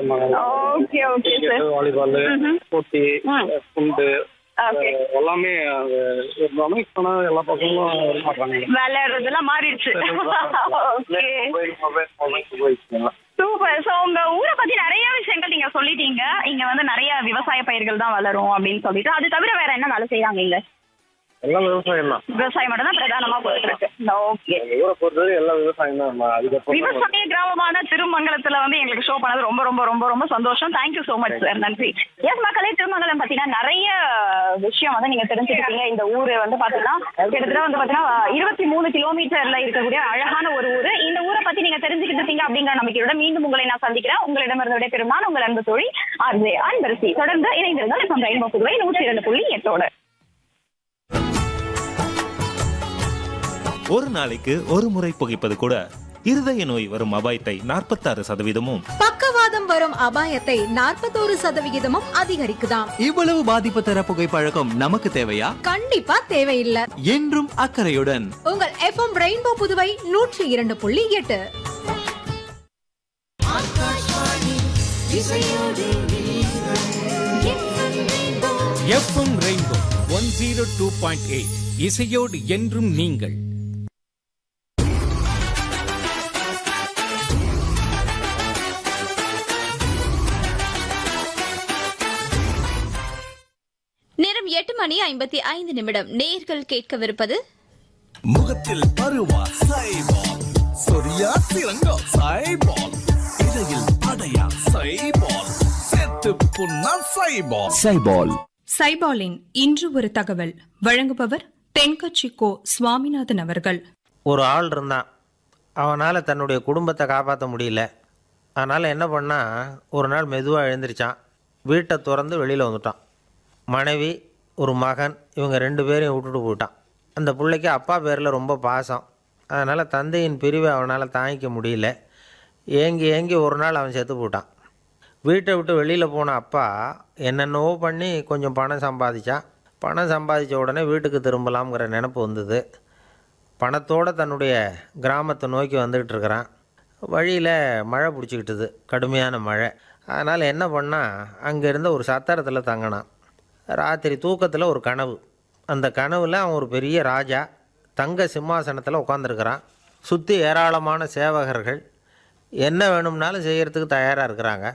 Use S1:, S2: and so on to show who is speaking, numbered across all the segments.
S1: Okay okay sir
S2: volleyball
S1: ம்ஹும்.
S2: போட்டி
S1: ம்.
S2: குண்டு
S1: ஓகே
S2: அஹ், எல்லாமே அங்க இருந்தாலும் இப்போ எல்லா பசங்களும் வர மாட்டாங்க
S1: விளையாடுறதெல்லாம் மாறிடுச்சு ஓகே
S2: மொபைல் மொபைல் மொபைல் உபயோகிக்கலாம்
S1: சூப்பர் சோ உங்க ஊரை பத்தி நிறைய விஷயங்கள் நீங்க சொல்லிட்டீங்க இங்க வந்து நிறைய விவசாய பயிர்கள் தான் வளரும் அப்படின்னு சொல்லிட்டு அது தவிர வேற என்ன வேலை செய்றாங்க இங்க
S2: எல்லாம் விவசாயம் தான்
S1: விவசாயம் மட்டும் தான் பிரதானமா போயிட்டு இருக்கு ஓகே
S2: எங்க ஊரை பொறுத்தவரை எல்லாம் விவசாயம் தான் அதுக்கப்புறம்
S1: விவசாய கிராமமான திருமங்கலத்துல வந்து எங்களுக்கு ஷோ பண்ணது ரொம்ப ரொம்ப ரொம்ப ரொம்ப சந்தோஷம் தேங்க்யூ சோ மச் சார் நன்றி எஸ் மக்களே திருமங்கலம் பாத்தீங்கன்னா நிறைய விஷயம் வந்து நீங்க தெரிஞ்சுக்கிட்டீங்க இந்த ஊரு வந்து பாத்தீங்கன்னா கிட்டத்தட்ட வந்து பாத்தீங்கன்னா இருபத்தி மூணு கிலோமீட்டர்ல இருக்கக்கூடிய அழகான ஒரு ஊரு இந்த ஊரை பத்தி நீங்க தெரிஞ்சுக்கிட்டு இருக்கீங்க அப்படிங்கிற நம்பிக்கையோட மீண்டும் உங்களை நான் சந்திக்கிறேன் உங்களிடமிருந்து விடைபெறும் நான் உங்கள் அன்பு தோழி ஆர்ஜே அன்பரசி தொடர்ந்து இணைந்திருந்தால் இப்போ ரெயின்போ புதுவை நூற்றி இரண்டு புள்ளி எட்டோட
S3: ஒரு நாளைக்கு ஒரு முறை புகைப்பது கூட இருதய நோய் வரும் அபாயத்தை நாற்பத்தாறு சதவீதமும்
S4: பக்கவாதம் வரும் அபாயத்தை நாற்பத்தோரு சதவிகிதமும் அதிகரிக்குதாம்
S5: இவ்வளவு பாதிப்பு தர புகைப்பழக்கம் நமக்கு தேவையா
S4: கண்டிப்பா தேவையில்லை
S5: என்றும் அக்கறையுடன்
S4: உங்கள் எஃப்எம் ரெயின்போ புதுவை நூற்றி இரண்டு புள்ளி எட்டு
S6: FM rainbow one zero two point eight இசையோடு என்றும் நீங்கள்
S7: நேரம் எட்டு மணி ஐம்பத்தி ஐந்து நிமிடம் நேர்கள் கேட்கவிருப்பது
S8: முகத்தில் பருவா சைபால் சொரியா சிறங்கா சைபால் இடையில் படையா சைபால் செத்து புண்ணா சைபால் சைபால்
S9: சைபாலின் இன்று ஒரு தகவல் வழங்குபவர் தென்கட்சி கோ சுவாமிநாதன் அவர்கள்
S10: ஒரு ஆள் இருந்தான் அவனால் தன்னுடைய குடும்பத்தை காப்பாற்ற முடியல அதனால் என்ன பண்ணால் ஒரு நாள் மெதுவாக எழுந்திரிச்சான் வீட்டை திறந்து வெளியில் வந்துட்டான் மனைவி ஒரு மகன் இவங்க ரெண்டு பேரையும் விட்டுட்டு போயிட்டான் அந்த பிள்ளைக்கு அப்பா பேரில் ரொம்ப பாசம் அதனால் தந்தையின் பிரிவை அவனால் தாங்கிக்க முடியல ஏங்கி ஏங்கி ஒரு நாள் அவன் செத்து போட்டான் வீட்டை விட்டு வெளியில் போன அப்பா என்னென்னவோ பண்ணி கொஞ்சம் பணம் சம்பாதிச்சான் பணம் சம்பாதிச்ச உடனே வீட்டுக்கு திரும்பலாம்ங்கிற நினப்பு வந்தது பணத்தோடு தன்னுடைய கிராமத்தை நோக்கி வந்துக்கிட்டு இருக்கிறான் வழியில் மழை பிடிச்சிக்கிட்டுது கடுமையான மழை அதனால் என்ன பண்ணால் அங்கே இருந்த ஒரு சத்திரத்தில் தங்கினான் ராத்திரி தூக்கத்தில் ஒரு கனவு அந்த கனவில் அவன் ஒரு பெரிய ராஜா தங்க சிம்மாசனத்தில் உட்காந்துருக்கிறான் சுற்றி ஏராளமான சேவகர்கள் என்ன வேணும்னாலும் செய்கிறதுக்கு தயாராக இருக்கிறாங்க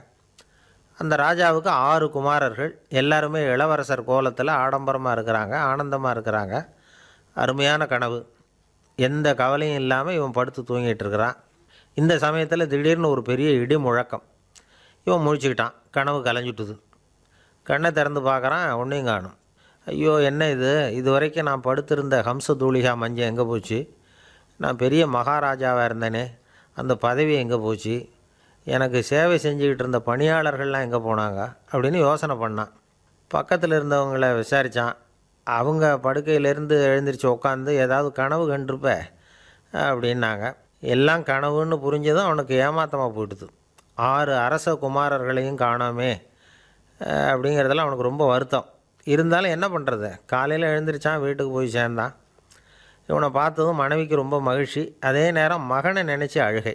S10: அந்த ராஜாவுக்கு ஆறு குமாரர்கள் எல்லாருமே இளவரசர் கோலத்தில் ஆடம்பரமாக இருக்கிறாங்க ஆனந்தமாக இருக்கிறாங்க அருமையான கனவு எந்த கவலையும் இல்லாமல் இவன் படுத்து தூங்கிட்டு இருக்கிறான் இந்த சமயத்தில் திடீர்னு ஒரு பெரிய இடி முழக்கம் இவன் முழிச்சுக்கிட்டான் கனவு கலைஞ்சுட்டுது கண்ணை திறந்து பார்க்குறான் ஒன்றையும் காணும் ஐயோ என்ன இது இது வரைக்கும் நான் படுத்திருந்த ஹம்ச தூளிகா மஞ்சள் எங்கே போச்சு நான் பெரிய மகாராஜாவாக இருந்தேனே அந்த பதவி எங்கே போச்சு எனக்கு சேவை செஞ்சுக்கிட்டு இருந்த பணியாளர்கள்லாம் எங்கே போனாங்க அப்படின்னு யோசனை பண்ணான் பக்கத்தில் இருந்தவங்கள விசாரித்தான் அவங்க படுக்கையிலேருந்து எழுந்திரிச்சு உட்காந்து ஏதாவது கனவு கண்டிருப்ப அப்படின்னாங்க எல்லாம் கனவுன்னு புரிஞ்சதும் அவனுக்கு ஏமாத்தமாக போயிடுது ஆறு அரச குமாரர்களையும் காணாமே அஹ், அப்படிங்கிறதுல அவனுக்கு ரொம்ப வருத்தம் இருந்தாலும் என்ன பண்ணுறது காலையில் எழுந்திரிச்சான் வீட்டுக்கு போய் சேர்ந்தான் இவனை பார்த்ததும் மனைவிக்கு ரொம்ப மகிழ்ச்சி அதே நேரம் மகனை நினச்சி அழுகை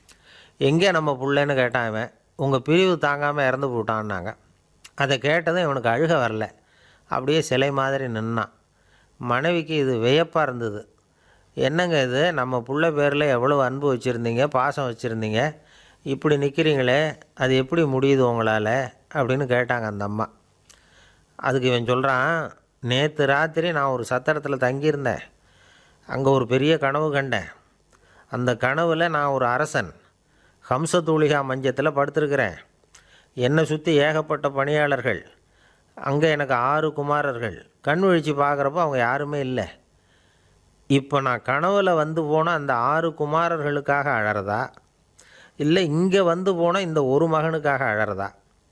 S10: எங்கே நம்ம புள்ளைன்னு கேட்டான் இவன் உங்கள் பிரிவு தாங்காமல் இறந்து போட்டான்னாங்க அதை கேட்டதும் இவனுக்கு அழுக வரல அப்படியே சிலை மாதிரி நின்னான் மனைவிக்கு இது வியப்பாக இருந்தது என்னங்க இது நம்ம புள்ள பேரில் எவ்வளோ அன்பு வச்சுருந்தீங்க பாசம் வச்சுருந்தீங்க இப்படி நிற்கிறீங்களே அது எப்படி முடியுது உங்களால் அப்படின்னு கேட்டாங்க அந்த அம்மா அதுக்கு இவன் சொல்கிறான் நேற்று ராத்திரி நான் ஒரு சத்திரத்தில் தங்கியிருந்தேன் அங்கே ஒரு பெரிய கனவு கண்டேன் அந்த கனவில் நான் ஒரு அரசன் ஹம்சதூளிகா மஞ்சத்தில் படுத்திருக்கிறேன் என்னை சுற்றி ஏகப்பட்ட பணியாளர்கள் அங்கே எனக்கு ஆறு குமாரர்கள் கண் விழிச்சு பார்க்குறப்போ அவங்க யாருமே இல்லை இப்போ நான் கனவில் வந்து போன அந்த ஆறு குமாரர்களுக்காக அழறதா இல்லை இங்கே வந்து போன இந்த ஒரு மகனுக்காக அழறதா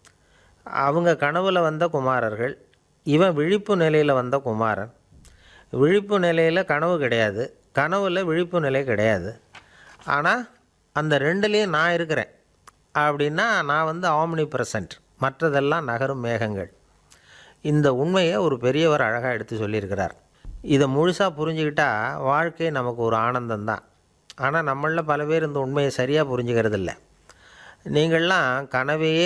S10: அவங்க கனவில் வந்த குமாரர்கள் இவன் விழிப்பு நிலையில் வந்த குமாரன் விழிப்பு நிலையில் கனவு கிடையாது கனவில் விழிப்பு நிலை கிடையாது ஆனால் அந்த ரெண்டுலேயும் நான் இருக்கிறேன் அப்படின்னா நான் வந்து ஆம்னி பிரசன்ட் மற்றதெல்லாம் நகரும் மேகங்கள் இந்த உண்மையை ஒரு பெரியவர் அழகாக எடுத்து சொல்லியிருக்கிறார் இதை முழுசாக புரிஞ்சுக்கிட்டா வாழ்க்கை நமக்கு ஒரு ஆனந்தம்தான் ஆனால் நம்மளில் பல பேர் இந்த உண்மையை சரியாக புரிஞ்சுக்கிறது இல்லை நீங்கள்லாம் கனவையே